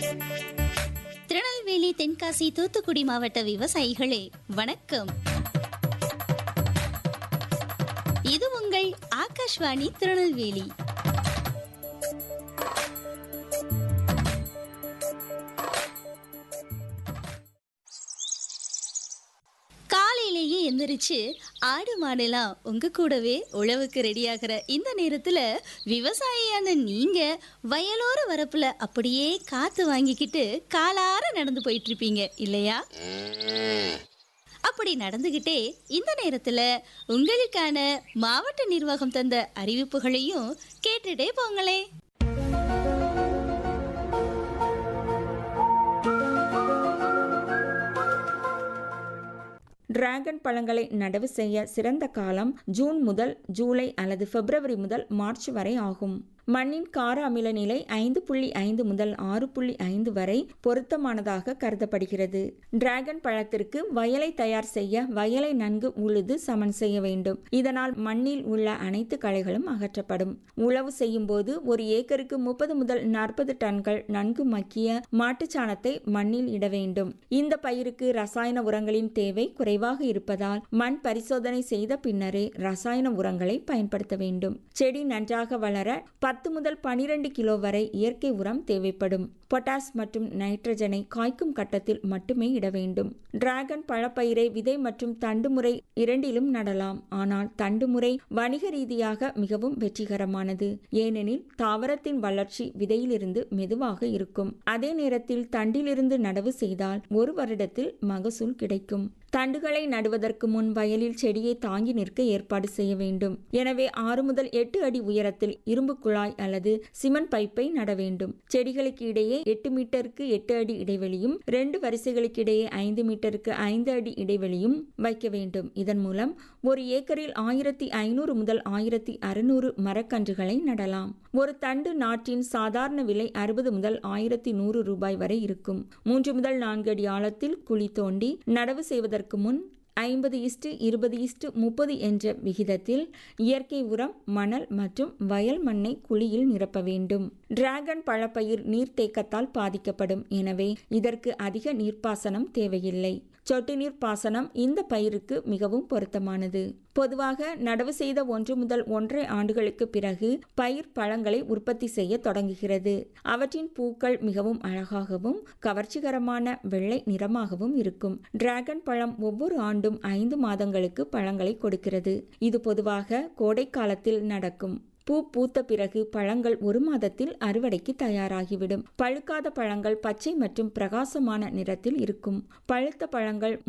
திருநெல்வேலி தென்காசி தூத்துக்குடி மாவட்ட விவசாயிகளே வணக்கம் இது உங்கள் ஆகாஷ்வாணி திருநெல்வேலி காலையிலேயே எந்திரிச்சு ஆடு மாடெல்லாம் உங்க கூடவே உழவுக்கு ரெடியாகிற இந்த நேரத்துல விவசாயியான நீங்க வயலோர வரப்புல அப்படியே காத்து வாங்கிக்கிட்டு காலார நடந்து போயிட்டு இருப்பீங்க இல்லையா அப்படி நடந்துகிட்டே இந்த நேரத்துல உங்களுக்கான மாவட்ட நிர்வாகம் தந்த அறிவிப்புகளையும் கேட்டுட்டே போங்களே டிராகன் பழங்களை நடவு செய்ய சிறந்த காலம் ஜூன் முதல் ஜூலை அல்லது பிப்ரவரி முதல் மார்ச் வரை ஆகும் மண்ணின் கார அமில நிலை ஐந்து புள்ளி ஐந்து முதல் ஆறு புள்ளி ஐந்து வரை பொருத்தமானதாக கருதப்படுகிறது டிராகன் பழத்திற்கு வயலை தயார் செய்ய வயலை நன்கு உழுது சமன் செய்ய வேண்டும் இதனால் மண்ணில் உள்ள அனைத்து களைகளும் அகற்றப்படும் உழவு செய்யும் போது ஒரு ஏக்கருக்கு முப்பது முதல் நாற்பது டன்கள் நன்கு மக்கிய மாட்டுச்சாணத்தை மண்ணில் இட வேண்டும் இந்த பயிருக்கு ரசாயன உரங்களின் தேவை குறைவாக இருப்பதால் மண் பரிசோதனை செய்த பின்னரே ரசாயன உரங்களை பயன்படுத்த வேண்டும் செடி நன்றாக வளர பத்து முதல் பனிரெண்டு கிலோ வரை இயற்கை உரம் தேவைப்படும் பொட்டாஸ் மற்றும் நைட்ரஜனை காய்க்கும் கட்டத்தில் மட்டுமே இட வேண்டும் டிராகன் பழப்பயிரை விதை மற்றும் தண்டு முறை இரண்டிலும் நடலாம் ஆனால் தண்டு முறை வணிக ரீதியாக மிகவும் வெற்றிகரமானது ஏனெனில் தாவரத்தின் வளர்ச்சி விதையிலிருந்து மெதுவாக இருக்கும் அதே நேரத்தில் தண்டிலிருந்து நடவு செய்தால் ஒரு வருடத்தில் மகசூல் கிடைக்கும் தண்டுகளை நடுவதற்கு முன் வயலில் செடியை தாங்கி நிற்க ஏற்பாடு செய்ய வேண்டும் எனவே ஆறு முதல் எட்டு அடி உயரத்தில் இரும்பு குழாய் அல்லது சிமெண்ட் பைப்பை நட வேண்டும் செடிகளுக்கு இடையே எட்டு மீட்டருக்கு எட்டு அடி இடைவெளியும் ரெண்டு வரிசைகளுக்கு இடையே ஐந்து மீட்டருக்கு ஐந்து அடி இடைவெளியும் வைக்க வேண்டும் இதன் மூலம் ஒரு ஏக்கரில் ஆயிரத்தி ஐநூறு முதல் ஆயிரத்தி அறுநூறு மரக்கன்றுகளை நடலாம் ஒரு தண்டு நாட்டின் சாதாரண விலை அறுபது முதல் ஆயிரத்தி நூறு ரூபாய் வரை இருக்கும் மூன்று முதல் நான்கு அடி ஆழத்தில் குழி தோண்டி நடவு செய்வதற்கு முன் ஐம்பது இஸ்டு இருபது இஸ்டு முப்பது என்ற விகிதத்தில் இயற்கை உரம் மணல் மற்றும் வயல் மண்ணை குழியில் நிரப்ப வேண்டும் டிராகன் பழப்பயிர் நீர்த்தேக்கத்தால் பாதிக்கப்படும் எனவே இதற்கு அதிக நீர்ப்பாசனம் தேவையில்லை சொட்டு நீர் பாசனம் இந்த பயிருக்கு மிகவும் பொருத்தமானது பொதுவாக நடவு செய்த ஒன்று முதல் ஒன்றரை ஆண்டுகளுக்கு பிறகு பயிர் பழங்களை உற்பத்தி செய்ய தொடங்குகிறது அவற்றின் பூக்கள் மிகவும் அழகாகவும் கவர்ச்சிகரமான வெள்ளை நிறமாகவும் இருக்கும் டிராகன் பழம் ஒவ்வொரு ஆண்டும் ஐந்து மாதங்களுக்கு பழங்களை கொடுக்கிறது இது பொதுவாக கோடை காலத்தில் நடக்கும் பூ பூத்த பிறகு பழங்கள் ஒரு மாதத்தில் அறுவடைக்கு தயாராகிவிடும் பழுக்காத பழங்கள் பச்சை மற்றும் பிரகாசமான நிறத்தில் இருக்கும் பழுத்த பழங்கள்